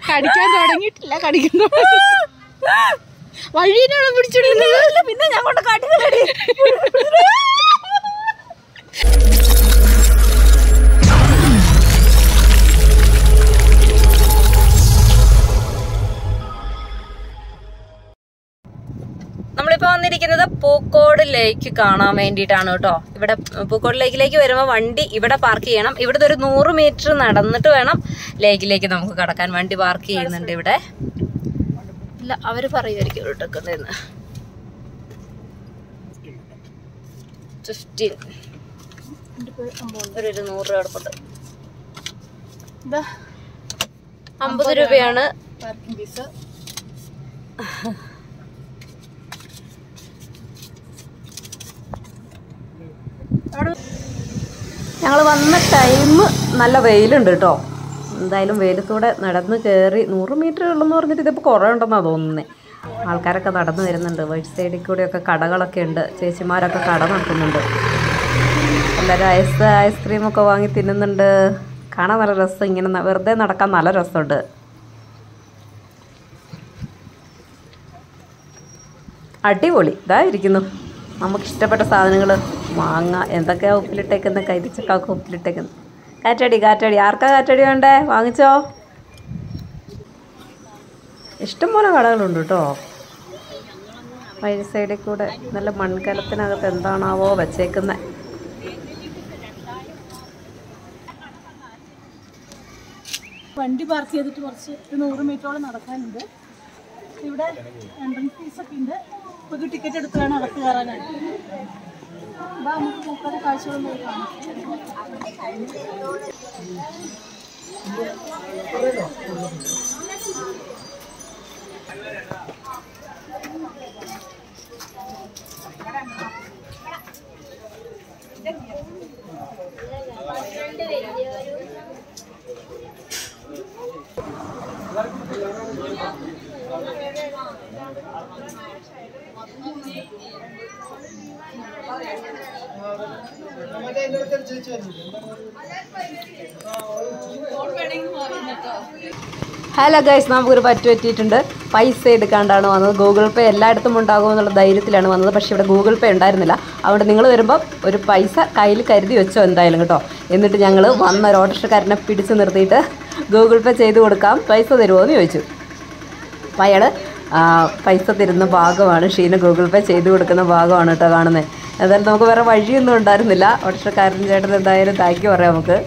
കടിക്കാൻ തുടങ്ങിയിട്ടില്ല കടിക്കാൻ തുടങ്ങി. വഴീനാണ് പിടിച്ചിടുന്നത് പിന്നെ ഞാൻ കൊണ്ട് കാട്ടി നമ്മളിപ്പോ വന്നിരിക്കുന്നത് പൂക്കോട് ലേക്ക് കാണാൻ വേണ്ടിയിട്ടാണ് കേട്ടോ ഇവിടെ പൂക്കോട് ലേക്കിലേക്ക് വരുമ്പോൾ വണ്ടി ഇവിടെ പാർക്ക് ചെയ്യണം ഇവിടുത്തെ ഒരു നൂറ് മീറ്റർ നടന്നിട്ട് വേണം ലേക്കിലേക്ക് നമുക്ക് കടക്കാൻ വണ്ടി പാർക്ക് ചെയ്യുന്നുണ്ട് ഇവിടെ ഇല്ല അവര് പറയുമായിരിക്കും ഇവിടെ എടുക്കുന്നതെന്ന് ഫിഫ്റ്റീൻ ഒരു ഒരു നൂറ് രൂപ കിടപ്പുണ്ട് ഇതാ അമ്പത് രൂപയാണ് പാർക്കിംഗ് ഫീസ് ഞങ്ങൾ വന്ന ടൈം നല്ല വെയിലുണ്ട് കേട്ടോ എന്തായാലും വെയിലത്തൂടെ നടന്ന് കയറി നൂറ് മീറ്റർ ഉള്ളെന്ന് പറഞ്ഞിട്ട് ഇതിപ്പോൾ കുറേ ഉണ്ടെന്നാണ് തോന്നുന്നത് ആൾക്കാരൊക്കെ നടന്നു വരുന്നുണ്ട് വൈറ്റ് സൈഡിൽ കൂടെയൊക്കെ കടകളൊക്കെ ഉണ്ട് ചേച്ചിമാരൊക്കെ കട നടത്തുന്നുണ്ട് എല്ലാവരും ഐസ് ഐസ്ക്രീമൊക്കെ വാങ്ങി തിന്നുന്നുണ്ട് കാണാൻ നല്ല രസം ഇങ്ങനെ ന- വെറുതെ നടക്കാൻ നല്ല രസമുണ്ട് അടിപൊളി ഇതാ ഇരിക്കുന്നു നമുക്ക് ഇഷ്ടപ്പെട്ട സാധനങ്ങൾ മാങ്ങ എന്തൊക്കെയാ ഉപ്പിലിട്ടേക്കുന്നത് കരിച്ചക്കാക്ക് ഉപ്പിലിട്ടേക്കുന്നത് കാറ്റടി കാറ്റടി ആർക്കാ കാറ്റടി വേണ്ടേ വാങ്ങിച്ചോ ഇഷ്ടംപോലെ കടകളുണ്ട് കേട്ടോ വഴി സൈഡിൽ കൂടെ നല്ല മൺകലത്തിനകത്ത് എന്താണാവോ വെച്ചേക്കുന്നത് വണ്ടി പാർക്ക് ചെയ്തിട്ട് കുറച്ച് ഒരു നൂറ് മീറ്ററോളം നടക്കാനുണ്ട് ഇവിടെ എൻട്രൻസ് ഫീസ് ഒക്കെ ഉണ്ട് നമുക്ക് ടിക്കറ്റ് എടുത്ത് വേണം അകത്ത് കയറാനായിട്ട് അപ്പൊ നമുക്ക് പൂക്കളുടെ കാഴ്ചകളും പോയി കാണാം ഹലോ ഗൈസ് നമുക്കൊരു പറ്റു പറ്റിയിട്ടുണ്ട് പൈസ എടുക്കാണ്ടാണ് വന്നത് ഗൂഗിൾ പേ എല്ലായിടത്തും ഉണ്ടാകും എന്നുള്ള ധൈര്യത്തിലാണ് വന്നത് പക്ഷേ ഇവിടെ ഗൂഗിൾ പേ ഉണ്ടായിരുന്നില്ല അതുകൊണ്ട് നിങ്ങൾ വരുമ്പോൾ ഒരു പൈസ കയ്യിൽ കരുതി വെച്ചോ എന്തായാലും കേട്ടോ എന്നിട്ട് ഞങ്ങൾ വന്ന ഒരു ഓട്ടോറിക്ഷക്കാരനെ പിടിച്ച് നിർത്തിയിട്ട് ഗൂഗിൾ പേ ചെയ്ത് കൊടുക്കാം പൈസ തരുമോ എന്ന് ചോദിച്ചു അപ്പോൾ അയാൾ പൈസ തരുന്ന ഭാഗമാണ് ഷീന ഗൂഗിൾ പേ ചെയ്ത് കൊടുക്കുന്ന ഭാഗമാണ് കേട്ടോ കാണുന്നത് എന്തായാലും നമുക്ക് വേറെ വഴിയൊന്നും ഉണ്ടായിരുന്നില്ല ഓട്ടോറിക്ഷക്കാരൻ ചേട്ടൻ എന്തായാലും താങ്ക് പറയാം നമുക്ക്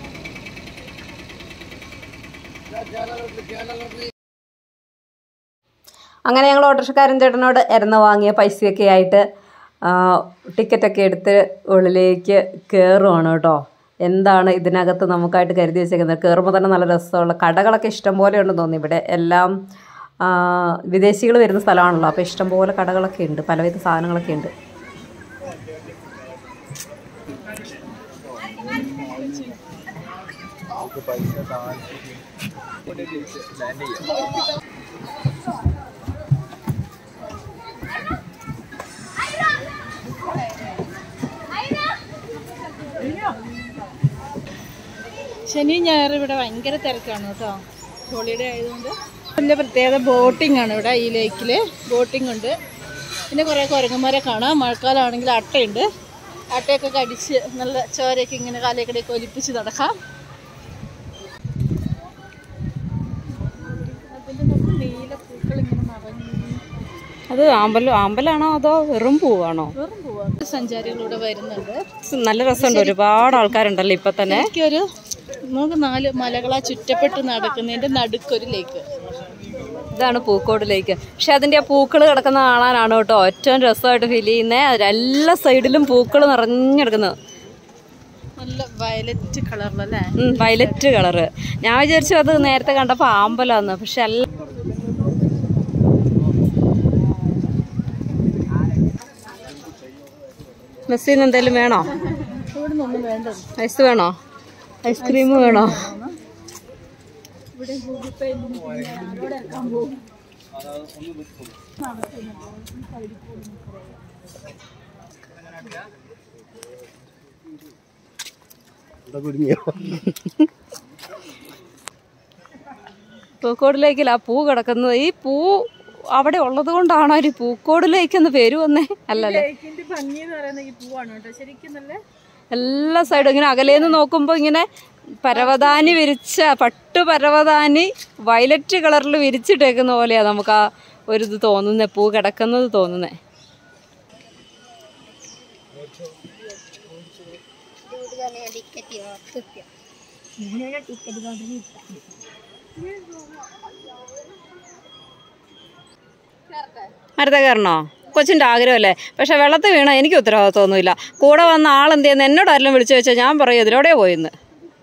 അങ്ങനെ ഞങ്ങൾ ഓട്ടോറിക്ഷക്കാരൻ ചേട്ടനോട് എരന്ന് വാങ്ങിയ പൈസയൊക്കെ ആയിട്ട് ആ, ടിക്കറ്റൊക്കെ എടുത്ത് ഉള്ളിലേക്ക് കയറുവാണ് കേട്ടോ എന്താണ് ഇതിനകത്ത് നമുക്കായിട്ട് കരുതി വെച്ചേക്കുന്നത് കയറുമ്പോൾ തന്നെ നല്ല രസമുള്ള കടകളൊക്കെ ഇഷ്ടംപോലെ ഉണ്ടെന്ന് തോന്നി ഇവിടെ എല്ലാം വിദേശികൾ വരുന്ന സ്ഥലമാണല്ലോ അപ്പോൾ ഇഷ്ടംപോലെ കടകളൊക്കെ ഉണ്ട് പലവിധ സാധനങ്ങളൊക്കെ ഉണ്ട് ശനി ഞായർ ഇവിടെ ഭയങ്കര തിരക്കാണ് കേട്ടോ ഹോളിഡേ ആയതുകൊണ്ട് വലിയ പ്രത്യേകത ബോട്ടിംഗ് ആണ് ഇവിടെ ഈ ലേക്കിൽ ബോട്ടിംഗ് ഉണ്ട് പിന്നെ കുറേ കുരങ്ങന്മാരെ കാണാം മഴക്കാലമാണെങ്കിൽ അട്ടയുണ്ട് അട്ടയൊക്കെ കടിച്ച് നല്ല ചോരയൊക്കെ ഇങ്ങനെ കാലേക്കടെയൊക്കെ ഒലിപ്പിച്ച് നടക്കാം അതിൻ്റെ നമുക്ക് നീല പൂക്കൾ ഇങ്ങനെ നിറഞ്ഞു അത് ആമ്പലം ആമ്പലാണോ അതോ വെറും പൂവാണോ വെറും പോവാണ് സഞ്ചാരികളിവിടെ വരുന്നുണ്ട് നല്ല രസമുണ്ട് ഒരുപാട് ആൾക്കാരുണ്ടല്ലോ ഇപ്പൊ തന്നെ എനിക്കൊരു നമുക്ക് നാല് മലകളാ ചുറ്റപ്പെട്ട് നടക്കുന്നതിന്റെ നടുക്കൊരു ലേക്ക് ഇതാണ് പൂക്കോട് ലേക്ക് പക്ഷെ അതിന്റെ ആ പൂക്കൾ കിടക്കുന്ന കാണാനാണ് കേട്ടോ ഏറ്റവും രസമായിട്ട് ഫീൽ ചെയ്യുന്നത് എല്ലാ സൈഡിലും പൂക്കൾ നിറഞ്ഞെടുക്കുന്നത് നല്ല വയലറ്റ് കളറിലല്ലേ വയലറ്റ് കളറ് ഞാൻ വിചാരിച്ചു അത് നേരത്തെ കണ്ടപ്പോ ആമ്പലാന്ന് പക്ഷെ അല്ല മെസ്സിന്ന് എന്തെങ്കിലും വേണോ ഇവിടെ നിന്നൊന്നും വേണ്ടത് ഐസ് വേണോ ഐസ്ക്രീം വേണോ ഇവിടെ ഗൂഗിൾ പേ ആരോടെ ഇറക്കാൻ പോകും പൂക്കോട് ലേക്കിൽ ആ പൂ കിടക്കുന്നത് ഈ പൂ അവിടെ ഉള്ളത് കൊണ്ടാണോ ഒരു പൂക്കോട് ലേക്ക് എന്ന് പേര് വന്നേ അല്ലല്ലേ ലേക്കിന്റെ ഭംഗി എന്ന് പറയുന്നത് ഈ പൂവാണ് കേട്ടോ ശരിക്കും നല്ല എല്ലാ സൈഡും ഇങ്ങനെ അകലേന്ന് നോക്കുമ്പോൾ ഇങ്ങനെ പരവതാനി വിരിച്ച പട്ടു പരവതാനി വയലറ്റ് കളറിൽ വിരിച്ചിട്ടേക്കുന്ന പോലെയാ നമുക്ക് ആ ഒരു ഇത് തോന്നുന്നത് പൂ കിടക്കുന്നത് തോന്നുന്നേ മരത്തെ കയറണോ കൊച്ചിൻ്റെ ആഗ്രഹമല്ലേ പക്ഷെ വെള്ളത്തിൽ വീണ എനിക്ക് ഉത്തരവാദിത്വമൊന്നുമില്ല കൂടെ വന്ന ആളെന്ത് ചെയ്യുന്നു എന്നോട് ആരെങ്കിലും വിളിച്ചു വെച്ചാൽ ഞാൻ പറയും ഇതിലൂടെ പോയിന്ന്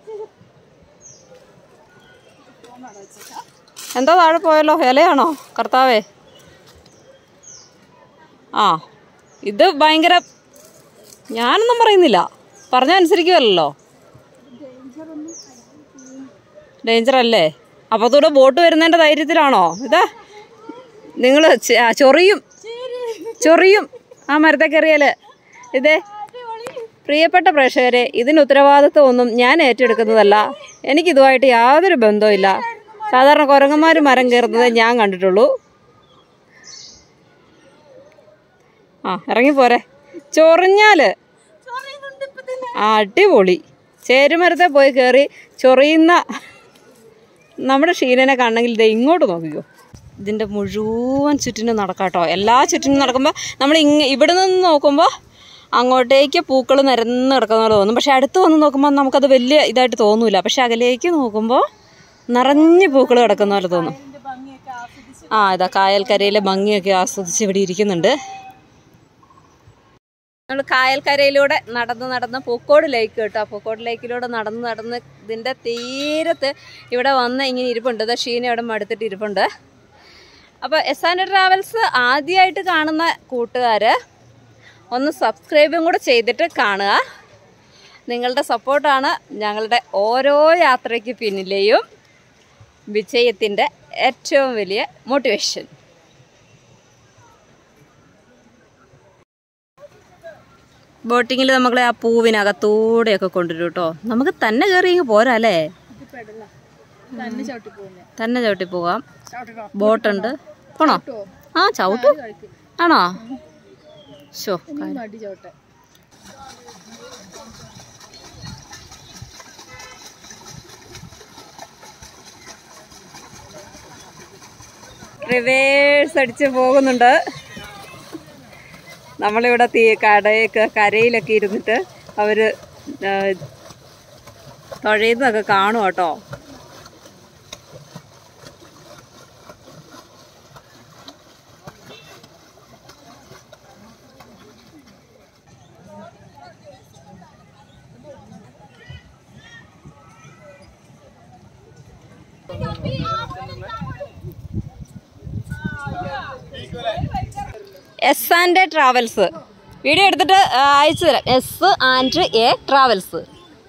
എന്താ താഴെ പോയല്ലോ ഇലയാണോ കർത്താവേ ആ ഇത് ഭയങ്കര ഞാനൊന്നും പറയുന്നില്ല പറഞ്ഞ അനുസരിക്കുമല്ലോ ഡേഞ്ചർ അല്ലേ അപ്പോൾ അതൂടെ ബോട്ട് വരുന്നതിൻ്റെ ധൈര്യത്തിലാണോ ഇതാ നിങ്ങൾ ചൊറിയും ചൊറിയും ആ മരത്തെ കയറിയാല് ഇതേ പ്രിയപ്പെട്ട പ്രേക്ഷകരെ ഇതിന് ഉത്തരവാദിത്വം ഒന്നും ഞാൻ ഏറ്റെടുക്കുന്നതല്ല എനിക്കിതുമായിട്ട് യാതൊരു ബന്ധവുമില്ല സാധാരണ കുരങ്ങന്മാർ മരം കയറുന്നത് ഞാൻ കണ്ടിട്ടുള്ളൂ ആ ഇറങ്ങിപ്പോരെ ചൊറിഞ്ഞാല് ആ അടിപൊളി ചേരുമരത്തെ പോയി കയറി ചൊറിയുന്ന നമ്മുടെ ക്ഷീരനെ കാണണമെങ്കിൽ ഇത് ഇങ്ങോട്ട് നോക്കിക്കോ ഇതിൻ്റെ മുഴുവൻ ചുറ്റിനും നടക്കാട്ടോ എല്ലാ ചുറ്റിനും നടക്കുമ്പോൾ നമ്മൾ ഇങ്ങ ഇവിടെ നിന്ന് നോക്കുമ്പോൾ അങ്ങോട്ടേക്ക് പൂക്കൾ നിരന്ന് കിടക്കുന്ന പോലെ തോന്നും പക്ഷെ അടുത്ത് വന്ന് നോക്കുമ്പോൾ നമുക്കത് വലിയ ഇതായിട്ട് തോന്നൂല പക്ഷെ അകലേക്ക് നോക്കുമ്പോൾ നിറഞ്ഞ് പൂക്കൾ കിടക്കുന്ന പോലെ തോന്നും ആ ഇതാ കായൽക്കരയിലെ ഭംഗിയൊക്കെ ആസ്വദിച്ച് ഇവിടെ ഇരിക്കുന്നുണ്ട് നമ്മൾ കായൽക്കരയിലൂടെ നടന്ന് നടന്ന് പൂക്കോട് ലേക്ക് കേട്ടോ പൂക്കോട് ലേക്കിലൂടെ നടന്ന് നടന്ന് ഇതിൻ്റെ തീരത്ത് ഇവിടെ വന്ന് ഇങ്ങനെ ഇരിപ്പുണ്ട് ഇത് ഷീന ഇവിടെ മടുത്തിട്ട് ഇരിപ്പുണ്ട് അപ്പോൾ എസ് ആൻഡ് ട്രാവൽസ് ആദ്യമായിട്ട് കാണുന്ന കൂട്ടുകാർ ഒന്ന് സബ്സ്ക്രൈബും കൂടെ ചെയ്തിട്ട് കാണുക നിങ്ങളുടെ സപ്പോർട്ടാണ് ഞങ്ങളുടെ ഓരോ യാത്രയ്ക്ക് പിന്നിലെയും വിജയത്തിൻ്റെ ഏറ്റവും വലിയ മോട്ടിവേഷൻ ബോട്ടിങ്ങിൽ നമ്മളെ ആ പൂവിനകത്തൂടെയൊക്കെ കൊണ്ടുവരും കേട്ടോ നമുക്ക് തന്നെ കയറി ഇങ്ങ് പോരാ അല്ലേ തന്നെ ചവിട്ടി പോകുന്നേ തന്നെ ചവിട്ടി പോകാം ചവിട്ടിട്ടോ ബോട്ടുണ്ട് പോണോ ആ ചവിട്ടു ആണോ ഷോ അടി ചവിട്ടെ റിവേഴ്സ് അടിച്ച് പോകുന്നുണ്ട് നമ്മളിവിടെ തീ കടയൊക്കെ കരയിലൊക്കെ ഇരുന്നിട്ട് അവർ തുഴയുന്നതൊക്കെ കാണും കേട്ടോ S and A travels video എടുത്തിട്ട് ആ, അയച്ചു തരാം എസ് ആൻഡ് എ ട്രാവൽസ്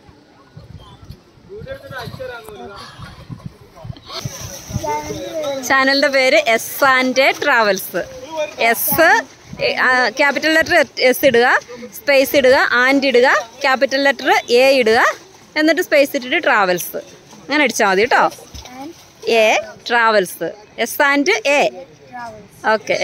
ചാനലിന്റെ പേര് S and A travels S capital letter S ഇടുക സ്പേസ് ഇടുക ആൻഡ് ഇടുക ക്യാപിറ്റൽ ലെറ്റർ എ ഇടുക എന്നിട്ട് സ്പേസ് ഇട്ടിട്ട് ട്രാവൽസ് അങ്ങനെ അടിച്ചാൽ മതി കേട്ടോ A travels S and A okay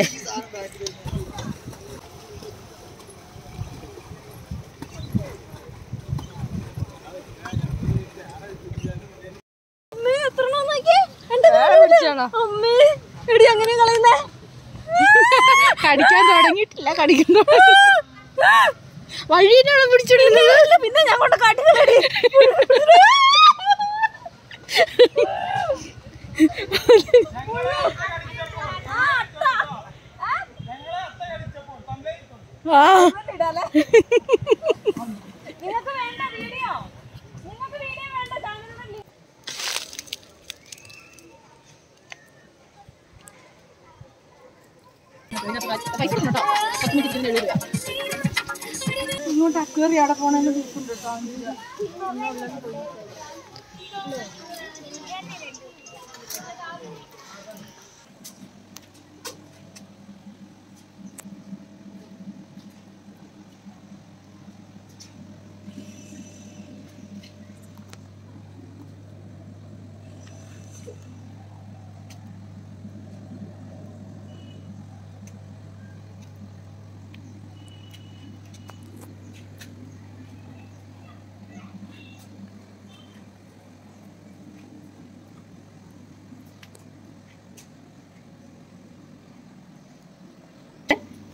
എടി അങ്ങനെ കളയുന്നേ കടിക്കാൻ തുടങ്ങിയിട്ടില്ല കടിക്കാൻ വഴിയിലാണ് പിടിച്ചിടുന്നത് പിന്നെ ഞാൻ കൊണ്ട് കാട്ടിക്കളടി ആ ഇങ്ങോട്ട് അക്വേറി അവിടെ പോണേന്ന് കേൾക്കുന്നുണ്ട് കേട്ടോ അഞ്ച് രൂപ.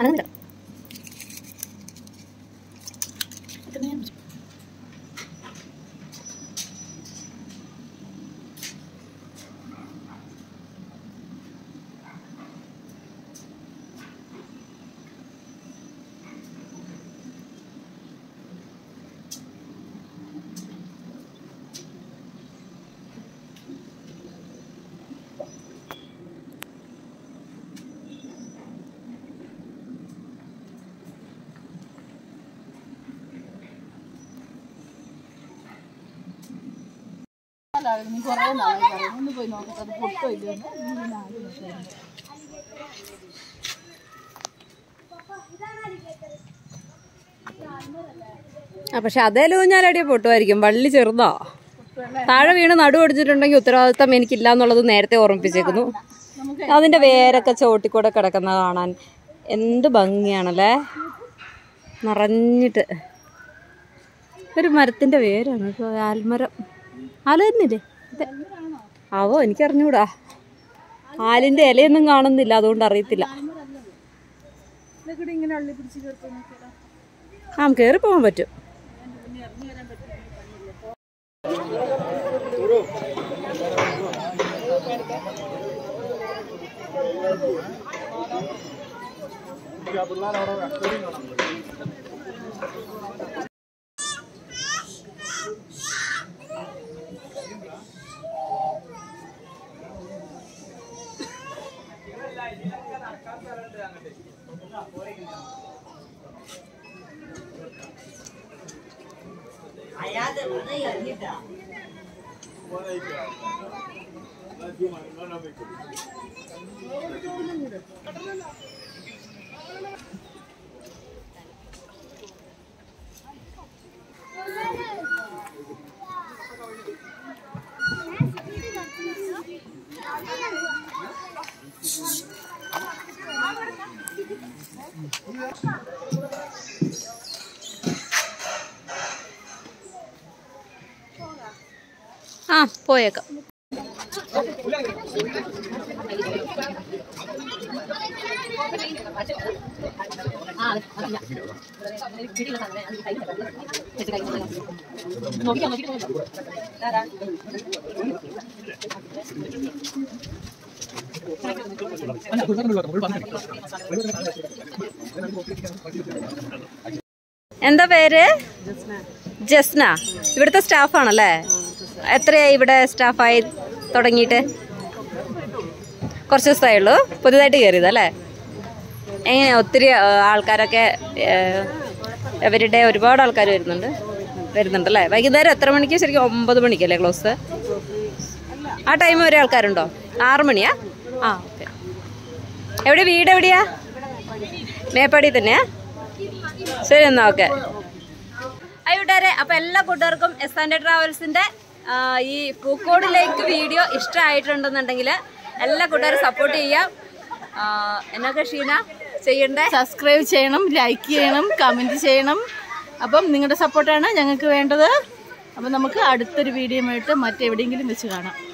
അങ്ങനെ നീ കുറേ നാളായി പറയുന്നു ഒന്ന് പോയി നോക്കട്ടെ അത് പൊട്ടോ ഇല്ലെന്ന് നീ പിന്നെ ആദ്യം നോക്കായിരുന്നു. ആ പക്ഷെ അതേലും ഊഞ്ഞാലടിയെ പൊട്ടുമായിരിക്കും വള്ളി ചെറുതാ താഴെ വീണ് നടു ഒടിച്ചിട്ടുണ്ടെങ്കിൽ ഉത്തരവാദിത്തം എനിക്കില്ല എന്നുള്ളത് നേരത്തെ ഓർമ്മിപ്പിച്ചേക്കുന്നു അതിന്റെ വേരൊക്കെ ചോട്ടിക്കൂടെ കിടക്കുന്ന കാണാൻ എന്ത് ഭംഗിയാണല്ലേ നിറഞ്ഞിട്ട് ഒരു മരത്തിന്റെ വേരാണ് കേട്ടോ ആൽമരം ആല് തന്നെയല്ലേ ഇത്. ആവോ എനിക്കറിഞ്ഞൂടാ ആലിന്റെ ഇലയൊന്നും കാണുന്നില്ല അതുകൊണ്ട് അറിയത്തില്ല ഇതൊക്കെ ഇങ്ങനെ അള്ളി പിടിച്ച് കയറി നോക്കിയാലോ ആ കയറി പോകാൻ പറ്റും ആ പോയേക്കാം എന്താ പേര് ജസ്ന ഇവിടുത്തെ സ്റ്റാഫാണല്ലേ എത്രയായി ഇവിടെ സ്റ്റാഫായി തുടങ്ങിയിട്ട് കുറച്ച് ദിവസമേ ഉള്ളൂ പുതുതായിട്ട് കയറിയതല്ലേ എങ്ങനെ ഒത്തിരി ആ, ആൾക്കാരൊക്കെ ഏ, ഇവരുടെ ഒരുപാട് ആൾക്കാർ വരുന്നുണ്ട് വരുന്നുണ്ടല്ലേ വൈകുന്നേരം എത്ര മണിക്ക് ശരിക്കും ഒമ്പത് മണിക്കല്ലേ ക്ലോസ് ആ ടൈം വരെ ആൾക്കാരുണ്ടോ ആറ് മണിയാ ആ ഓക്കെ എവിടെ വീട് എവിടെയാ മേപ്പാടി തന്നെയാ ശരി എന്നാ ഓക്കെ അയ്യൂട്ടാരെ അപ്പൊ എല്ലാ കൂട്ടുകാർക്കും എസ് ആൻഡ് ട്രാവൽസിന്റെ ആ, ഈ പൂക്കോടിലേക്ക് വീഡിയോ ഇഷ്ടമായിട്ടുണ്ടെന്നുണ്ടെങ്കിൽ എല്ലാ കൂട്ടുകാരും സപ്പോർട്ട് ചെയ്യാം ആ, എന്നൊക്കെ ഷീന ചെയ്യണ്ടേ സബ്സ്ക്രൈബ് ചെയ്യണം ലൈക്ക് ചെയ്യണം കമൻറ്റ് ചെയ്യണം അപ്പം നിങ്ങളുടെ സപ്പോർട്ടാണ് ഞങ്ങൾക്ക് വേണ്ടത് അപ്പം നമുക്ക് അടുത്തൊരു വീഡിയോ ആയിട്ട് മറ്റെവിടെയെങ്കിലും വെച്ച് കാണാം